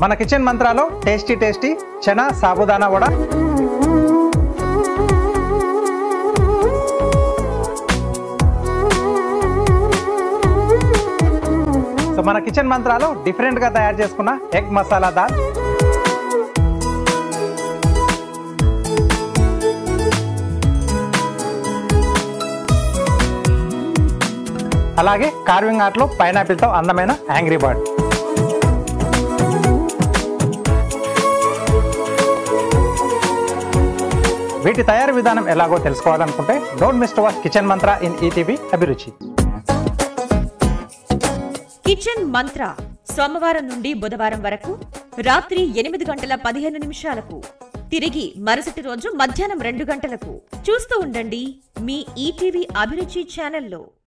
మన కిచెన్ మంత్రాలో tasty tasty chana sabudana vada so మన కిచెన్ మంత్రాలో డిఫరెంట్గా తయారు చేసుకున్న ఎగ్ మసాలా దాల్ అలాగే కార్వింగ్ ఆర్ట్లో పైనాపిల్తో అందమైన యాంగ్రీ బర్డ్ వీటి తయారీ విధానం ఎలాగో తెలుసుకోవాలనుకుంటే don't miss to watch kitchen mantra in ETV అభిరుచి కిచెన్ మంత్ర సోమవారం నుండి బుధవారం వరకు రాత్రి ఎనిమిది గంటల పదిహేను నిమిషాలకు తిరిగి మరుసటి రోజు మధ్యాహ్నం రెండు గంటలకు చూస్తూ ఉండండి మీ ఈటీవీ అభిరుచి ఛానల్లో